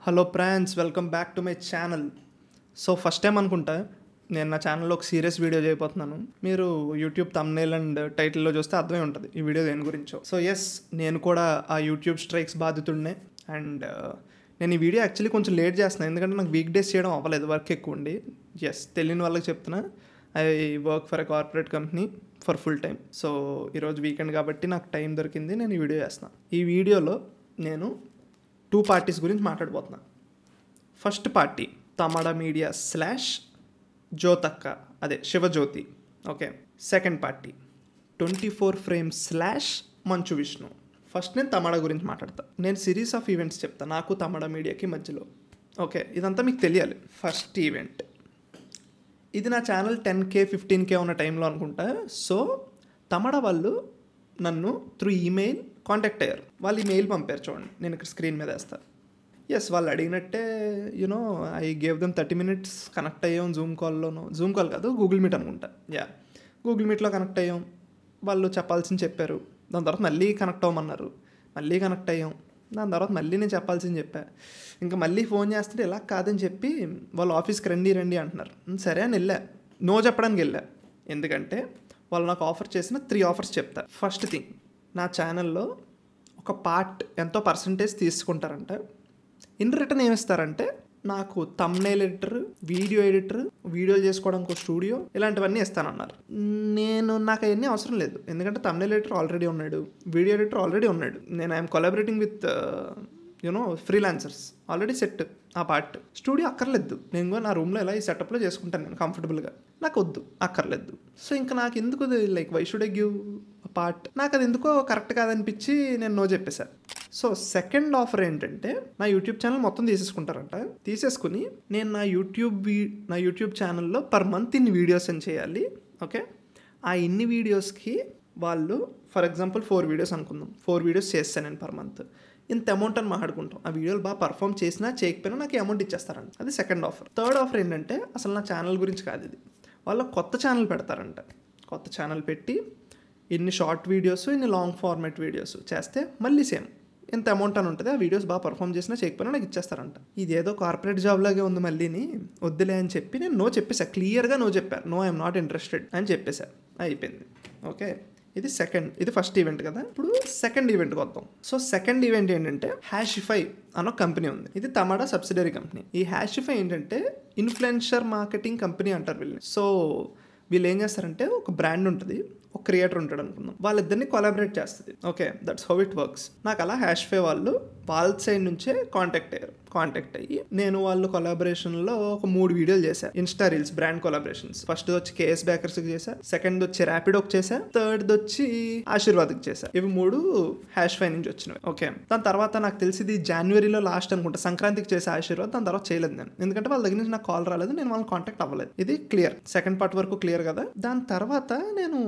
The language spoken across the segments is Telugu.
hello friends welcome back to my channel so first time అనుకుంటా నేను నా ఛానల్లో ఒక సీరియస్ వీడియో చేయబోతున్నాను మీరు యూట్యూబ్ తమ్నేల్ అండ్ టైటిల్లో చూస్తే అర్థమై ఉంటుంది ఈ వీడియో దేని గురించో సో ఎస్ నేను కూడా ఆ యూట్యూబ్ స్ట్రైక్స్ బాధితుడినే అండ్ నేను ఈ వీడియో యాక్చువల్లీ కొంచెం లేట్ చేస్తున్నాను ఎందుకంటే నాకు వీక్ డేస్ చేయడం అవ్వలేదు వర్క్ ఎక్కువ ఉండి ఎస్ తెలియని వాళ్ళకి చెప్తున్నా I work for a corporate company for full time so ఈరోజు వీకెండ్ కాబట్టి నాకు టైం దొరికింది నేను ఈ వీడియో చేస్తున్నాను ఈ వీడియోలో నేను టూ పార్టీస్ గురించి మాట్లాడబోతున్నా first party Tamada media slash జ్యోతక్క అదే Shivajyothi okay second party twenty four frame slash Manchu Vishnu first నేను తమడ గురించి మాట్లాడతా నేను సిరీస్ ఆఫ్ ఈవెంట్స్ చెప్తా నాకు తమడ మీడియాకి మధ్యలో ఓకే ఇదంతా మీకు తెలియాలి ఫస్ట్ ఈవెంట్ ఇది నా channel ten K fifteen K ఉన్న టైంలో అనుకుంటా సో తమడ వాళ్ళు నన్ను త్రూ ఈమెయిల్ కాంటాక్ట్ అయ్యారు వాళ్ళు ఈమెయిల్ పంపారు చూడండి నేను ఇక్కడ స్క్రీన్ మీద వేస్తా ఎస్ వాళ్ళు అడిగినట్టే you know I gave them thirty minutes connect అయ్యాం జూమ్ కాల్లోనూ జూమ్ కాల్ కాదు గూగుల్ మీట్ అనుకుంటా యా గూగుల్ మీట్లో కనెక్ట్ అయ్యాం వాళ్ళు చెప్పాల్సింది చెప్పారు దాని తర్వాత మళ్ళీ కనెక్ట్ అవ్వమన్నారు మళ్ళీ కనెక్ట్ అయ్యాం దాని తర్వాత మళ్ళీ నేను చెప్పాల్సింది చెప్పా ఇంకా మళ్ళీ ఫోన్ చేస్తుంటే ఇలా కాదని చెప్పి వాళ్ళు ఆఫీస్కి రండి రండి అంటున్నారు "ఉమ్, సరే అని వెళ్ళా నో చెప్పడానికి వెళ్ళా ఎందుకంటే వాళ్ళు నాకు ఆఫర్ చేసిన త్రీ ఆఫర్స్ చెప్తా ఫస్ట్ థింగ్ నా ఛానల్లో ఒక పార్ట్ ఎంతో పర్సంటేజ్ తీసుకుంటారంట ఇన్ రిటర్న్ ఏమిస్తారంటే నాకు తమ్నైల్ ఎడిటర్ వీడియో ఎడిటర్ వీడియోలు చేసుకోవడానికి ఒక స్టూడియో ఇలాంటివన్నీ ఇస్తానన్నారు నేను నాకు అవన్నీ అవసరం లేదు ఎందుకంటే తమ్నైల్ ఎడిటర్ ఆల్రెడీ ఉన్నాడు వీడియో ఎడిటర్ ఆల్రెడీ ఉన్నాడు నేను I'm collaborating with you know freelancers already set ఆ పార్ట్ స్టూడియో అక్కర్లేదు నేను కూడా నా రూమ్లో ఇలా ఈ సెటప్లో చేసుకుంటాను నేను కంఫర్టబుల్గా నాకు వద్దు అక్కర్లేదు సో ఇంకా నాకు ఎందుకు like why should I give part నాకు అది ఎందుకో కరెక్ట్ కాదనిపించి నేను నో చెప్పేశాను సో సెకండ్ ఆఫర్ ఏంటంటే నా యూట్యూబ్ ఛానల్ మొత్తం తీసేసుకుంటారంట తీసేసుకుని నేను నా యూట్యూబ్ వీ- నా యూట్యూబ్ ఛానల్లో పర్ మంత్ ఇన్ని వీడియోస్ అని చేయాలి ఓకే ఆ ఇన్ని వీడియోస్కి వాళ్ళు ఫర్ ఎగ్జాంపుల్ ఫోర్ వీడియోస్ అనుకుందాం ఫోర్ వీడియోస్ చేస్తాను నేను పర్ మంత్ ఇంత అమౌంట్ అని మాట్లాడుకుంటాం ఆ వీడియోలు బాగా పర్ఫామ్ చేసినా చేయకపోయినా నాకు అమౌంట్ ఇచ్చేస్తారంట అది సెకండ్ ఆఫర్ థర్డ్ ఆఫర్ ఏంటంటే అసలు నా ఛానల్ గురించి కాదు ఇది వాళ్ళు కొత్త ఛానల్ పెడతారంట కొత్త ఛానల్ పెట్టి ఇన్ని షార్ట్ వీడియోస్ ఇన్ని లాంగ్ ఫార్మాట్ వీడియోస్ చేస్తే మళ్ళీ సేమ్ ఎంత అమౌంట్ అని ఉంటుంది ఆ వీడియోస్ బాగా పర్ఫామ్ చేసినా చేయకపోయినా నాకు ఇచ్చేస్తారంట ఇదేదో కార్పొరేట్ జాబ్ లాగే ఉంది మళ్ళీని వద్దులే అని చెప్పి నేను నో చెప్పేసా క్లియర్గా నో చెప్పాను నో ఐఎమ్ నాట్ ఇంట్రెస్టెడ్ అని చెప్పేసా అయిపోయింది ఓకే ఇది సెకండ్ ఇది ఫస్ట్ ఈవెంట్ కదా ఇప్పుడు సెకండ్ ఈవెంట్కి వద్దాం సో సెకండ్ ఈవెంట్ ఏంటంటే హ్యాషిఫై అన్న కంపెనీ ఉంది ఇది తమాడా సబ్సిడరీ కంపెనీ ఈ హ్యాషిఫై ఏంటంటే ఇన్ఫ్లుయెన్షర్ మార్కెటింగ్ కంపెనీ అంటారు వీళ్ళని సో వీళ్ళు ఏం చేస్తారంటే ఒక బ్రాండ్ ఉంటుంది ఒక క్రియేటర్ ఉంటాడు అనుకుందాం వాళ్ళిద్దరిని కొలాబరేట్ చేస్తుంది okay that's how it works నాకు అలా హ్యాష్ ఫే వాళ్ళు వాళ్ళ సైడ్ నుంచే కాంటాక్ట్ అయ్యారు కాంటాక్ట్ అయ్యి నేను వాళ్ళు కొలాబరేషన్లో ఒక మూడు వీడియోలు చేశాను insta reels brand collaborations first వచ్చి కేఎస్ బేకర్స్కి చేశా సెకండ్ వచ్చి ర్యాపిడోకి చేశా థర్డ్ వచ్చి ఆశీర్వాద్కి చేశా ఇవి మూడు హ్యాష్ ఫై నుంచి వచ్చినవి ఓకే దాని తర్వాత నాకు తెలిసి ఇది జనవరిలో లాస్ట్ అనుకుంటా సంక్రాంతికి చేసే ఆశీర్వాద్ దాని తర్వాత చేయలేదు నేను ఎందుకంటే వాళ్ళ దగ్గర నుంచి నాకు కాల్ రాలేదు నేను వాళ్ళని కాంటాక్ట్ అవ్వలేదు ఇది క్లియర్ సెకండ్ పార్ట్ వరకు క్లియర్ కదా దాని తర్వాత నేను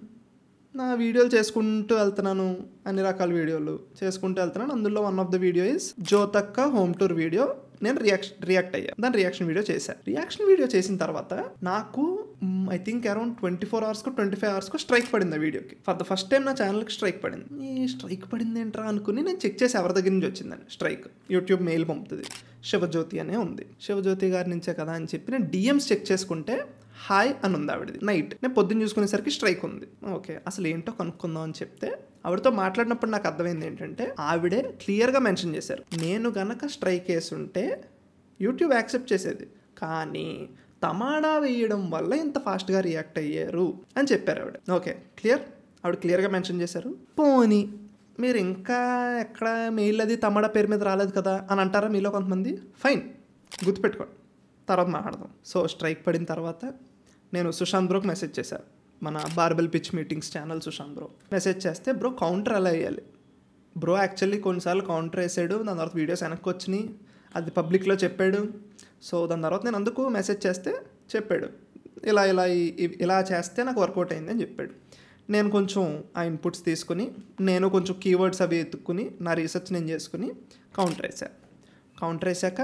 నా వీడియోలు చేసుకుంటూ వెళ్తున్నాను అన్ని రకాల వీడియోలు చేసుకుంటూ వెళ్తున్నాను అందులో one of the video is జ్యోతక్క హోమ్ టూర్ వీడియో నేను రియాక్షన్ రియాక్ట్ అయ్యా దాని రియాక్షన్ వీడియో చేశాను రియాక్షన్ వీడియో చేసిన తర్వాత నాకు I think around twenty four అవర్స్కో ట్వంటీ ఫైవ్ అవర్స్కో స్ట్రైక్ పడింది ఆ వీడియోకి ఫర్ ద ఫస్ట్ టైం నా ఛానల్కి స్ట్రైక్ పడింది ఈ స్ట్రైక్ పడింది ఏంట్రా అనుకుని నేను చెక్ చేసి ఎవరి దగ్గర నుంచి వచ్చిందని స్ట్రైక్ యూట్యూబ్ మెయిల్ పంపుతుంది శివజ్యోతి అనే ఉంది శివజ్యోతి గారి నుంచే కదా అని చెప్పి నేను డిఎమ్స్ చెక్ చేసుకుంటే హాయ్ అని ఉంది ఆవిడది నైట్ నేను పొద్దున్న చూసుకునేసరికి స్ట్రైక్ ఉంది ఓకే అసలు ఏంటో కనుక్కుందాం అని చెప్తే ఆవిడతో మాట్లాడినప్పుడు నాకు అర్థమైంది ఏంటంటే ఆవిడే క్లియర్గా మెన్షన్ చేశారు నేను గనక స్ట్రైక్ వేసి ఉంటే యూట్యూబ్ యాక్సెప్ట్ చేసేది కానీ తమాడా వేయడం వల్ల ఇంత ఫాస్ట్గా రియాక్ట్ అయ్యారు అని చెప్పారు ఆవిడ ఓకే క్లియర్ ఆవిడ క్లియర్గా మెన్షన్ చేశారు పోనీ మీరు ఇంకా ఎక్కడ మెయిల్ అది తమడా పేరు మీద రాలేదు కదా అని అంటారా మీలో కొంతమంది ఫైన్ గుర్తుపెట్టుకోండి తర్వాత మాట్లాడదాం సో స్ట్రైక్ పడిన తర్వాత నేను సుశాంత్ బ్రోకి మెసేజ్ చేశాను మన barbell pitch meetings channel Sushant bro message చేస్తే బ్రో కౌంటర్ ఎలా వేయాలి బ్రో యాక్చువల్లీ కొన్నిసార్లు కౌంటర్ వేసాడు దాని తర్వాత వీడియోస్ వెనక్కి వచ్చినాయి అది పబ్లిక్లో చెప్పాడు సో దాని తర్వాత నేను అందుకు మెసేజ్ చేస్తే చెప్పాడు ఇలా ఇలా ఈ- ఈ- ఇలా చేస్తే నాకు వర్కౌట్ అయింది అని చెప్పాడు నేను కొంచెం ఆ ఇన్పుట్స్ తీసుకుని నేను కొంచెం కీవర్డ్స్ అవి ఎత్తుక్కుని నా రీసెర్చ్ నేను చేసుకుని కౌంటర్ వేసా కౌంటర్ వేసాక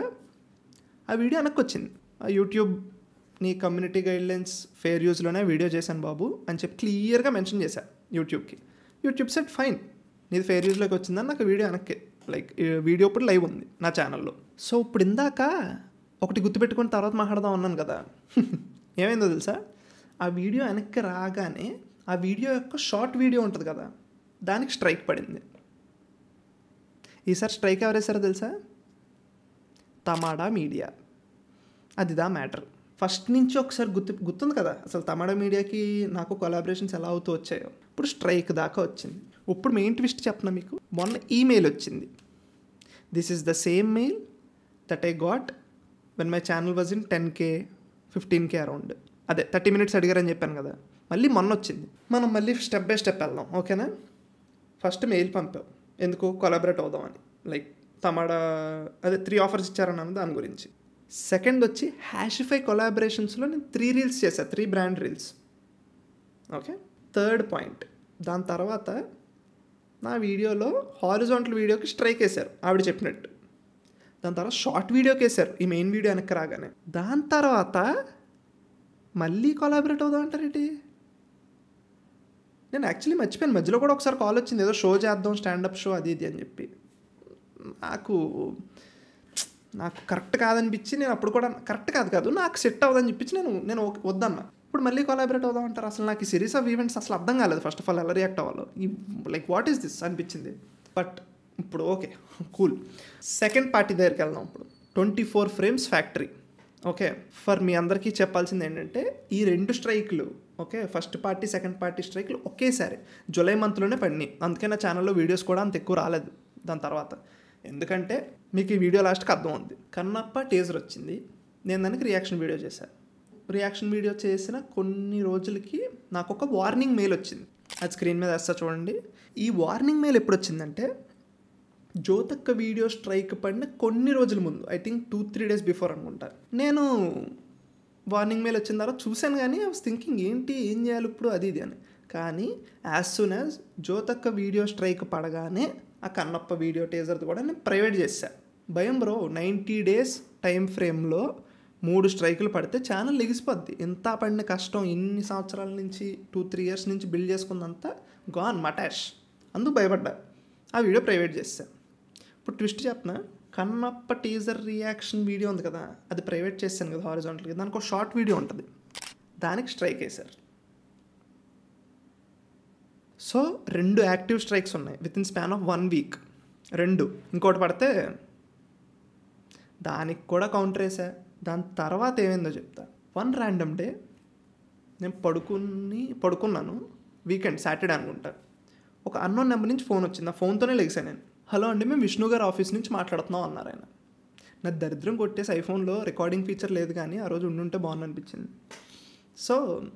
ఆ వీడియో వెనక్కి వచ్చింది ఆ యూట్యూబ్ నీ కమ్యూనిటీ గైడ్లైన్స్ ఫేర్ యూజ్లోనే వీడియో చేశాను బాబు అని చెప్పి క్లియర్గా మెన్షన్ చేశా యూట్యూబ్కి యూట్యూబ్ సెట్ ఫైన్ నీది ఫేర్ యూజ్లోకి వచ్చిందని నాకు వీడియో వెనక్కి లైక్ వీడియో ఇప్పుడు లైవ్ ఉంది నా ఛానల్లో సో ఇప్పుడు ఇందాక ఒకటి గుర్తుపెట్టుకుని తర్వాత మాట్లాడదాం అన్నాను కదా ఏమైందో తెలుసా ఆ వీడియో వెనక్కి రాగానే ఆ వీడియో యొక్క షార్ట్ వీడియో ఉంటుంది కదా దానికి స్ట్రైక్ పడింది ఈసారి స్ట్రైక్ ఎవరేసారో తెలుసా తమాడా మీడియా అది దా మ్యాటర్ ఫస్ట్ నుంచి ఒకసారి గుర్తు గుర్తుంది కదా అసలు తమిళ మీడియాకి నాకు కొలాబరేషన్స్ ఎలా అవుతూ వచ్చాయో ఇప్పుడు స్ట్రైక్ దాకా వచ్చింది ఇప్పుడు మెయిన్ ట్విస్ట్ చెప్పనా మీకు మొన్న ఈమెయిల్ వచ్చింది this is the same mail that I got when my channel was in ten K fifteen K around అదే థర్టీ మినిట్స్ అడిగారని చెప్పాను కదా మళ్ళీ మొన్న వచ్చింది మనం మళ్ళీ స్టెప్ బై స్టెప్ వెళ్దాం ఓకేనా ఫస్ట్ మెయిల్ పంపావు ఎందుకు కొలాబరేట్ అవుదామని లైక్ తమాడా అదే త్రీ ఆఫర్స్ ఇచ్చారన్నాను దాని గురించి సెకండ్ వచ్చి హ్యాషిఫై కొలాబరేషన్స్లో నేను త్రీ రీల్స్ చేశాను three brand reels okay third point దాని తర్వాత నా వీడియోలో హారిజాంటల్ వీడియోకి స్ట్రైక్ వేశారు ఆవిడ చెప్పినట్టు దాని తర్వాత షార్ట్ వీడియోకి వేశారు ఈ మెయిన్ వీడియో వెనక్కి రాగానే దాని తర్వాత మళ్ళీ కొలాబరేట్ అవుదాం అంటారేంటి నేను యాక్చువల్లీ మర్చిపోయాను మధ్యలో కూడా ఒకసారి కాల్ వచ్చింది ఏదో షో చేద్దాం స్టాండప్ షో అది ఇది అని చెప్పి నాకు నాకు కరెక్ట్ కాదనిపించి నేను అప్పుడు కూడా కరెక్ట్ కాదు కాదు నాకు సెట్ అవ్వదని చెప్పించి నేను నేను ఓకే- వద్దన్నా ఇప్పుడు మళ్ళీ కొలాబరేట్ అవుదాం అంటారు అసలు నాకు ఈ సిరీస్ ఆఫ్ ఈవెంట్స్ అసలు అర్థం కాలేదు ఫస్ట్ ఆఫ్ ఆల్ ఎలా రియాక్ట్ అవ్వాలో ఈ లైక్ వాట్ ఈస్ దిస్ అనిపించింది బట్ ఇప్పుడు ఓకే కూల్ సెకండ్ పార్టీ దగ్గరికి వెళ్దాం ఇప్పుడు twenty four frames factory okay for మీ అందరికీ చెప్పాల్సింది ఏంటంటే ఈ రెండు స్ట్రైక్లు okay first party second party స్ట్రైక్లు ఒకేసారి జూలై మంత్లోనే పడినాయి అందుకే నా ఛానల్లో వీడియోస్ కూడా అంత ఎక్కువ రాలేదు దాని తర్వాత ఎందుకంటే మీకు ఈ వీడియో లాస్ట్కి అర్థం ఉంది కన్నప్ప టేజర్ వచ్చింది నేను దానికి రియాక్షన్ వీడియో చేశాను రియాక్షన్ వీడియో చేసిన కొన్ని రోజులకి నాకు ఒక వార్నింగ్ మెయిల్ వచ్చింది అది స్క్రీన్ మీద వేస్తా చూడండి ఈ వార్నింగ్ మెయిల్ ఎప్పుడు వచ్చిందంటే జ్యోతక్క వీడియో స్ట్రైక్ పడిన కొన్ని రోజుల ముందు I think two three days before అనుకుంటా నేను వార్నింగ్ మెయిల్ వచ్చిన తర్వాత చూశాను కానీ ఐ వాస్ థింకింగ్ ఏంటి ఏం చేయాలి ఇప్పుడు అది ఇది అని కానీ యాజ్ సూన్ యాజ్ జ్యోతక్క వీడియో స్ట్రైక్ పడగానే ఆ కన్నప్ప వీడియో టేజర్ది కూడా నేను ప్రైవేట్ చేశా భయం బ్రో నైంటీ డేస్ టైం ఫ్రేమ్లో మూడు స్ట్రైకులు పడితే ఛానల్ లెగిసిపోద్ది ఎంత పడిన కష్టం ఇన్ని సంవత్సరాల నుంచి టూ త్రీ ఇయర్స్ నుంచి బిల్డ్ చేసుకుందంతా గాన్ మటాష్ అందుకు భయపడ్డా ఆ వీడియో ప్రైవేట్ చేశా ఇప్పుడు ట్విస్ట్ చెప్పనా కన్నప్ప టీజర్ రియాక్షన్ వీడియో ఉంది కదా అది ప్రైవేట్ చేశాను కదా హారిజాంటల్గా దానికి ఒక షార్ట్ వీడియో ఉంటుంది దానికి స్ట్రైక్ వేశారు సో రెండు యాక్టివ్ స్ట్రైక్స్ ఉన్నాయి within span of one week రెండు ఇంకోటి పడితే దానికి కూడా కౌంటర్ వేసా దాని తర్వాత ఏమైందో చెప్తా వన్ ర్యాండమ్ డే నేను పడుకుని పడుకున్నాను వీకెండ్ సాటర్డే అనుకుంటా ఒక అన్నోన్ నెంబర్ నుంచి ఫోన్ వచ్చింది ఆ ఫోన్తోనే లెగిసాను నేను హలో అండి మేము విష్ణు గారు ఆఫీస్ నుంచి మాట్లాడుతున్నాం అన్నారు ఆయన నా దరిద్రం కొట్టేసి ఐఫోన్లో రికార్డింగ్ ఫీచర్ లేదు కానీ ఆ రోజు ఉండుంటే బాగుంది అనిపించింది సో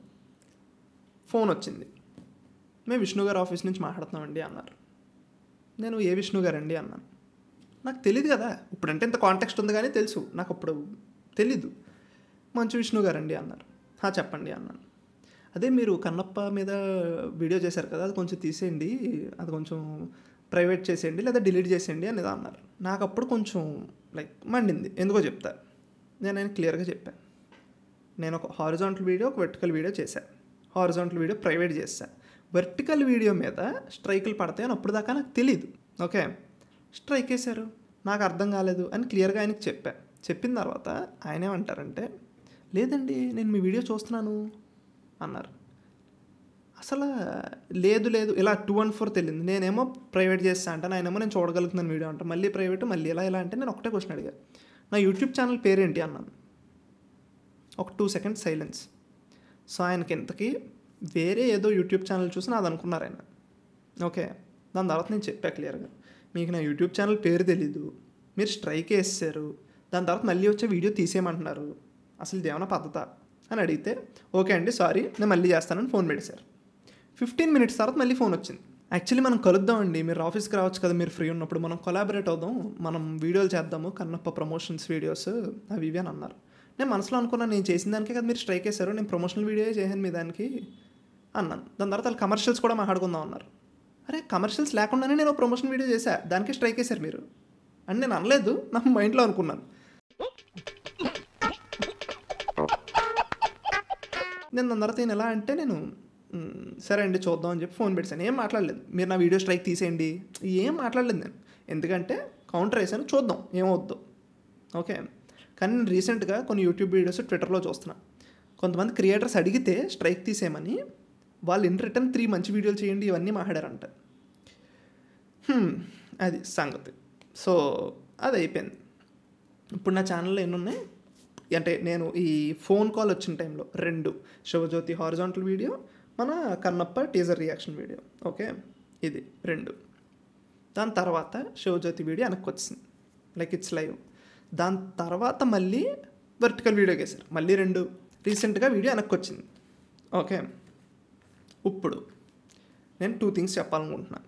ఫోన్ వచ్చింది మేము విష్ణు గారు ఆఫీస్ నుంచి మాట్లాడుతున్నామండి అన్నారు నేను ఏ విష్ణు గారండి అన్నాను నాకు తెలియదు కదా ఇప్పుడంటే ఇంత కాంటెక్స్ట్ ఉంది కానీ తెలుసు నాకు అప్పుడు తెలీదు మంచి విష్ణు గారండి అన్నారు "హా, చెప్పండి అన్నాను అదే మీరు కన్నప్ప మీద వీడియో చేశారు కదా అది కొంచెం తీసేయండి అది కొంచెం ప్రైవేట్ చేసేయండి లేదా డిలీట్ చేసేయండి అనేది అన్నారు నాకు అప్పుడు కొంచెం లైక్ మండింది ఎందుకో చెప్తా నేను ఆయన క్లియర్గా చెప్పాను నేను ఒక హారిజాంటల్ వీడియో ఒక వెర్టికల్ వీడియో చేశాను హారిజాంటల్ వీడియో ప్రైవేట్ చేశాను వెర్టికల్ వీడియో మీద స్ట్రైకులు పడతాయని అప్పుడు దాకా నాకు తెలియదు ఓకే స్ట్రైక్ వేశారు నాకు అర్థం కాలేదు అని క్లియర్గా ఆయనకి చెప్పా చెప్పిన తర్వాత ఆయన ఏమంటారంటే లేదండి నేను మీ వీడియో చూస్తున్నాను అన్నారు అసలు లేదు లేదు ఇలా టూ వన్ ఫోర్ తెలియదు నేనేమో ప్రైవేట్ చేస్తా అంటాను ఆయనేమో నేను చూడగలుగుతున్నాను వీడియో అంటే మళ్ళీ ప్రైవేట్ మళ్ళీ ఇలా ఇలా అంటే నేను ఒకటే క్వశ్చన్ అడిగా నా యూట్యూబ్ ఛానల్ పేరేంటి అన్నాను ఒక టూ సెకండ్స్ సైలెన్స్ సో ఆయనకి ఇంతకీ వేరే ఏదో యూట్యూబ్ ఛానల్ చూసి నాది అనుకున్నారు ఆయన ఓకే దాని తర్వాత నేను చెప్పా క్లియర్గా మీకు నా యూట్యూబ్ ఛానల్ పేరు తెలీదు మీరు స్ట్రైక్ వేసారు దాని తర్వాత మళ్ళీ వచ్చే వీడియో తీసేయమంటున్నారు అసలు ఇది ఏమైనా పద్ధత అని అడిగితే ఓకే అండి సారీ నేను మళ్ళీ చేస్తానని ఫోన్ పెట్టేశారు ఫిఫ్టీన్ మినిట్స్ తర్వాత మళ్ళీ ఫోన్ వచ్చింది యాక్చువల్లీ మనం కలుద్దామండి మీరు ఆఫీస్కి రావచ్చు కదా మీరు ఫ్రీ ఉన్నప్పుడు మనం కొలాబరేట్ అవుదాం మనం వీడియోలు చేద్దాము కన్నప్ప ప్రమోషన్స్ వీడియోస్ అవి ఇవి అని అన్నారు నేను మనసులో అనుకున్నాను నేను చేసిన దానికే కదా మీరు స్ట్రైక్ వేశారు నేను ప్రమోషనల్ వీడియో చేశాను మీ దానికి అన్నాను దాని తర్వాత వాళ్ళు కమర్షియల్స్ కూడా మాట్లాడుకుందాం అన్నారు అరే కమర్షియల్స్ లేకుండానే నేను ప్రమోషన్ వీడియో చేశా దానికి స్ట్రైక్ వేశారు మీరు అని నేను అనలేదు నా మైండ్లో అనుకున్నాను నేను దాని తర్వాత నేను ఎలా అంటే నేను "మ్, సరే అండి చూద్దాం అని చెప్పి ఫోన్ పెట్టాను ఏం మాట్లాడలేదు మీరు నా వీడియో స్ట్రైక్ తీసేయండి ఏం మాట్లాడలేదు నేను ఎందుకంటే కౌంటర్ వేసాను చూద్దాం ఏమవుద్దో ఓకే కానీ నేను రీసెంట్గా కొన్ని యూట్యూబ్ వీడియోస్ ట్విట్టర్లో చూస్తున్నా కొంతమంది క్రియేటర్స్ అడిగితే స్ట్రైక్ తీసేయమని వాళ్ళు ఇన్ రిటర్న్ త్రీ మంచి వీడియోలు చేయండి ఇవన్నీ మాట్లాడారంట హ్మ్, అది సంగతి సో అది అయిపోయింది ఇప్పుడు నా ఛానల్లో ఎన్ని ఉన్నాయి అంటే నేను ఈ ఫోన్ కాల్ వచ్చిన టైంలో రెండు శివజ్యోతి హారిజాంటల్ వీడియో మన Kannappa teaser reaction video okay ఇది రెండు దాని తర్వాత శివజ్యోతి వీడియో వెనక్కి వచ్చింది లైక్ ఇట్స్ లైవ్ దాని తర్వాత మళ్ళీ వర్టికల్ వీడియో వేశారు మళ్ళీ రెండు రీసెంట్గా వీడియో వెనక్కి వచ్చింది ఓకే ఇప్పుడు నేను టూ థింగ్స్ చెప్పాలనుకుంటున్నాను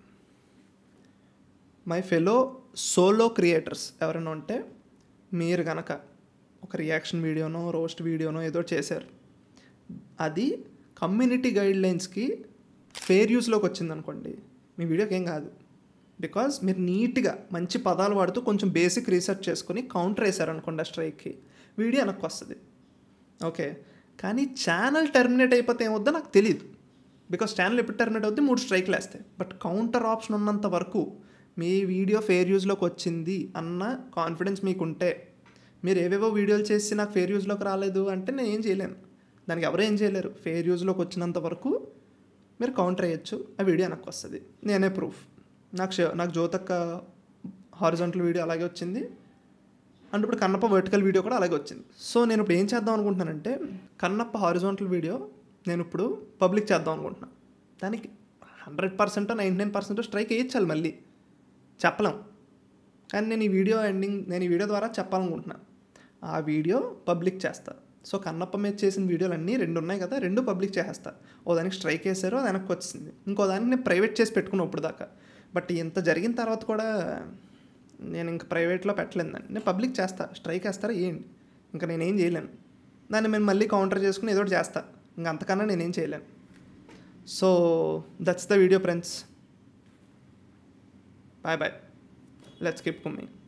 మై ఫెలో సోలో క్రియేటర్స్ ఎవరైనా ఉంటే మీరు గనక ఒక రియాక్షన్ వీడియోనో రోస్ట్ వీడియోనో ఏదో చేశారు అది కమ్యూనిటీ గైడ్ లైన్స్కి ఫేర్ యూస్లోకి వచ్చింది అనుకోండి మీ వీడియోకి ఏం కాదు బికాజ్ మీరు నీట్గా మంచి పదాలు వాడుతూ కొంచెం బేసిక్ రీసెర్చ్ చేసుకొని కౌంటర్ వేశారనుకోండి ఆ స్ట్రైక్కి వీడియో వెనక్కి వస్తుంది ఓకే కానీ ఛానల్ టెర్మినేట్ అయిపోతే ఏమవుద్దో నాకు తెలియదు బికాస్ ఛానల్ ఎప్పుడు టెర్మినేట్ అవుద్ది మూడు స్ట్రైక్లు వేస్తాయి బట్ కౌంటర్ ఆప్షన్ ఉన్నంత వరకు మీ వీడియో ఫేర్ యూజ్లోకి వచ్చింది అన్న కాన్ఫిడెన్స్ మీకుంటే మీరు ఏవేవో వీడియోలు చేసి నాకు ఫేర్ యూజ్లోకి రాలేదు అంటే నేను ఏం చేయలేను దానికి ఎవరు ఏం చేయలేరు ఫేర్ యూజ్లోకి వచ్చినంత వరకు మీరు కౌంటర్ వేయచ్చు ఆ వీడియో వెనక్కి వస్తుంది నేనే ప్రూఫ్ నాకు షో- నాకు జ్యోతక్క హారిజాంటల్ వీడియో అలాగే వచ్చింది అండ్ ఇప్పుడు కన్నప్ప వర్టికల్ వీడియో కూడా అలాగే వచ్చింది సో నేను ఇప్పుడు ఏం చేద్దాం అనుకుంటున్నానంటే కన్నప్ప హారిజాంటల్ వీడియో నేను ఇప్పుడు పబ్లిక్ చేద్దాం అనుకుంటున్నాను దానికి hundred percent ninety nine percent strike వేయించాలి మళ్ళీ చెప్పలేం కానీ నేను ఈ వీడియో ఎండింగ్ నేను ఈ వీడియో ద్వారా చెప్పాలనుకుంటున్నాను ఆ వీడియో పబ్లిక్ చేస్తా సో కన్నప్ప మీద చేసిన వీడియోలు అన్నీ రెండు ఉన్నాయి కదా రెండు పబ్లిక్ చేసేస్తా ఓ దానికి స్ట్రైక్ వేసారు అది వెనక్కి వచ్చింది ఇంకో దానికి నేను ప్రైవేట్ చేసి పెట్టుకున్నాను ఇప్పుడు దాకా బట్ ఇంత జరిగిన తర్వాత కూడా నేను ఇంక ప్రైవేట్లో పెట్టలేదు దాన్ని నేను పబ్లిక్ చేస్తా స్ట్రైక్ వేస్తారా ఏంటి ఇంకా నేనేం చేయలేను దాన్ని మేము మళ్ళీ కౌంటర్ చేసుకుని ఏదో ఒకటి చేస్తా ఇంక అంతకన్నా నేనేం చేయలేను so that's the video friends bye bye let's keep కుమ్మింగ్